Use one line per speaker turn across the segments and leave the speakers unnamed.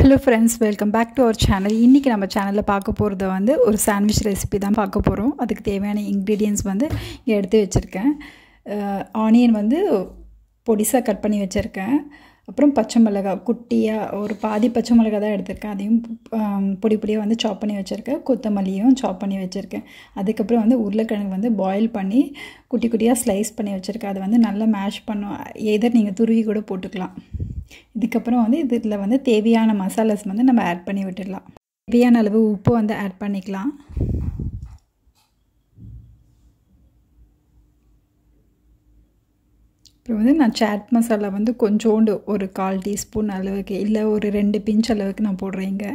hello friends welcome back to our channel இன்றைக்கி நம்ம சேனலில் பார்க்க போகிறது வந்து ஒரு சாண்ட்விச் ரெசிபி தான் பார்க்க போகிறோம் அதுக்கு தேவையான இன்க்ரீடியன்ஸ் வந்து இங்கே எடுத்து வச்சுருக்கேன் ஆனியன் வந்து பொடிசாக கட் பண்ணி வச்சுருக்கேன் அப்புறம் பச்சை மிளகாய் குட்டியாக ஒரு பாதி பச்சை மிளகாய் தான் எடுத்திருக்கேன் அதையும் பொடி பொடியாக வந்து சாப் பண்ணி வச்சுருக்கேன் கொத்தமல்லியும் சாப் பண்ணி வச்சுருக்கேன் அதுக்கப்புறம் வந்து உருளைக்கிழங்கு வந்து பாயில் பண்ணி குட்டி குட்டியாக ஸ்லைஸ் பண்ணி வச்சுருக்கேன் அதை வந்து நல்லா மேஷ் பண்ணும் எதர் நீங்கள் துருவி கூட போட்டுக்கலாம் இதுக்கப்புறம் வந்து இதில் வந்து தேவையான மசாலாஸ் வந்து நம்ம ஆட் பண்ணி விட்டுடலாம் தேவையான அளவு உப்பு வந்து ஆட் பண்ணிக்கலாம் அப்புறம் வந்து நான் சாட் மசாலா வந்து கொஞ்சோண்டு ஒரு கால் டீஸ்பூன் அளவுக்கு இல்லை ஒரு ரெண்டு பிஞ்ச் அளவுக்கு நான் போடுறேங்க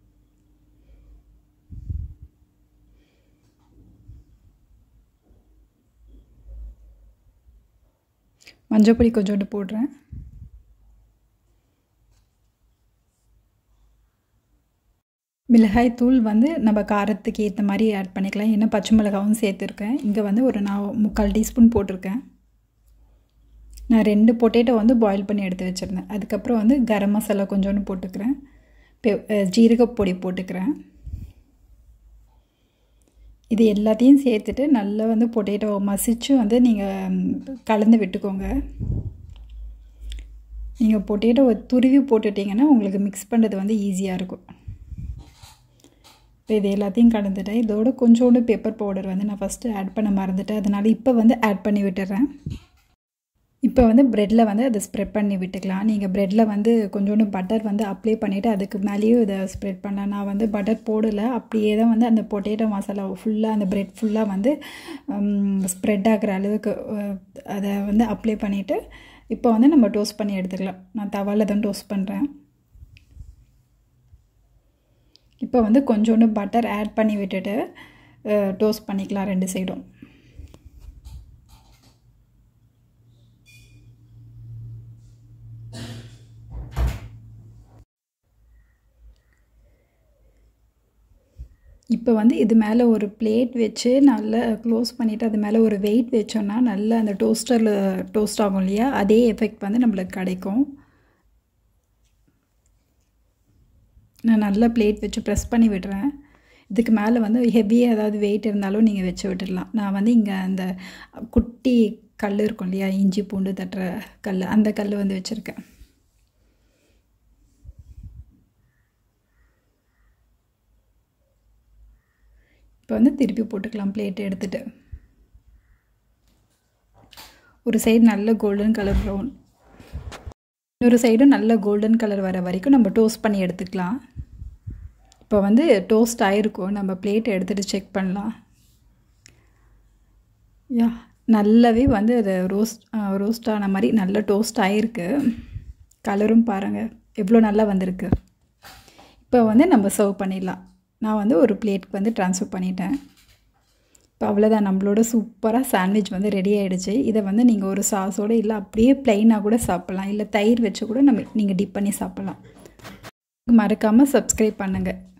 மஞ்சப்பொடி கொஞ்சோண்டு போடுறேன் மிளகாய் தூள் வந்து நம்ம காரத்துக்கு ஏற்ற மாதிரி ஆட் பண்ணிக்கலாம் ஏன்னா பச்சை மிளகாவும் சேர்த்துருக்கேன் இங்கே வந்து ஒரு நான் முக்கால் டீஸ்பூன் போட்டிருக்கேன் நான் ரெண்டு பொட்டேட்டோ வந்து பாயில் பண்ணி எடுத்து வச்சுருந்தேன் அதுக்கப்புறம் வந்து கரம் மசாலா கொஞ்சோண்டு போட்டுக்கிறேன் பெ ஜீரகப்பொடி போட்டுக்கிறேன் இது எல்லாத்தையும் சேர்த்துட்டு நல்லா வந்து பொட்டேட்டோ மசிச்சு வந்து நீங்கள் கலந்து விட்டுக்கோங்க நீங்கள் பொட்டேட்டோ துருவி போட்டுட்டிங்கன்னா உங்களுக்கு மிக்ஸ் பண்ணுறது வந்து ஈஸியாக இருக்கும் இப்போ இது எல்லாத்தையும் கலந்துட்டேன் இதோட கொஞ்சோண்டு பெப்பர் பவுடர் வந்து நான் ஃபஸ்ட்டு ஆட் பண்ண மறந்துட்டேன் அதனால் இப்போ வந்து ஆட் பண்ணி விட்டுறேன் இப்போ வந்து ப்ரெட்டில் வந்து அதை ஸ்ப்ரெட் பண்ணி விட்டுக்கலாம் நீங்கள் ப்ரெட்டில் வந்து கொஞ்சோண்டு பட்டர் வந்து அப்ளை பண்ணிவிட்டு அதுக்கு மேலேயும் இதை ஸ்ப்ரெட் பண்ணலாம் நான் வந்து பட்டர் போடலை அப்படியே தான் வந்து அந்த பொட்டேட்டோ மசாலா ஃபுல்லாக அந்த ப்ரெட் ஃபுல்லாக வந்து ஸ்ப்ரெட் ஆகிற அளவுக்கு அதை வந்து அப்ளை பண்ணிவிட்டு இப்போ வந்து நம்ம டோஸ்ட் பண்ணி எடுத்துக்கலாம் நான் தவாவில் தான் டோஸ்ட் பண்ணுறேன் இப்போ வந்து கொஞ்சோண்டு பட்டர் ஆட் பண்ணி விட்டுட்டு டோஸ்ட் பண்ணிக்கலாம் ரெண்டு சைடும் இப்போ வந்து இது மேலே ஒரு பிளேட் வச்சு நல்லா க்ளோஸ் பண்ணிவிட்டு அது மேலே ஒரு வெயிட் வச்சோன்னா நல்லா அந்த டோஸ்டரில் டோஸ்ட் ஆகும் இல்லையா அதே எஃபெக்ட் வந்து நம்மளுக்கு கிடைக்கும் நான் நல்லா பிளேட் வச்சு ப்ரெஸ் பண்ணி விடுறேன் இதுக்கு மேலே வந்து ஹெவியாக ஏதாவது வெயிட் இருந்தாலும் நீங்கள் வச்சு விட்டுடலாம் நான் வந்து இங்கே அந்த குட்டி கல் இருக்கும் இல்லையா இஞ்சி பூண்டு தட்டுற கல் அந்த கல் வந்து வச்சுருக்கேன் இப்போ வந்து திருப்பி போட்டுக்கலாம் பிளேட் எடுத்துகிட்டு ஒரு சைடு நல்ல கோல்டன் கலர் ப்ரௌன் இன்னொரு சைடும் நல்ல கோல்டன் கலர் வர வரைக்கும் நம்ம டோஸ்ட் பண்ணி எடுத்துக்கலாம் இப்போ வந்து டோஸ்ட் ஆகிருக்கும் நம்ம பிளேட் எடுத்துகிட்டு செக் பண்ணலாம் யா நல்லாவே வந்து அது ரோஸ்ட் ரோஸ்ட் ஆன மாதிரி நல்ல டோஸ்ட் ஆகிருக்கு கலரும் பாருங்கள் எவ்வளோ நல்லா வந்திருக்கு இப்போ வந்து நம்ம சர்வ் பண்ணிடலாம் நான் வந்து ஒரு பிளேட்க்கு வந்து ட்ரான்ஸ்ஃபர் பண்ணிட்டேன் இப்போ அவ்வளோதான் நம்மளோட சூப்பராக சாண்ட்விச் வந்து ரெடி ஆகிடுச்சு இதை வந்து நீங்கள் ஒரு சாஸோடு இல்லை அப்படியே ப்ளைனாக கூட சாப்பிட்லாம் இல்லை தயிர் வச்சு கூட நம்ம நீங்கள் டிப் பண்ணி சாப்பிட்லாம் மறக்காமல் சப்ஸ்கிரைப் பண்ணுங்கள்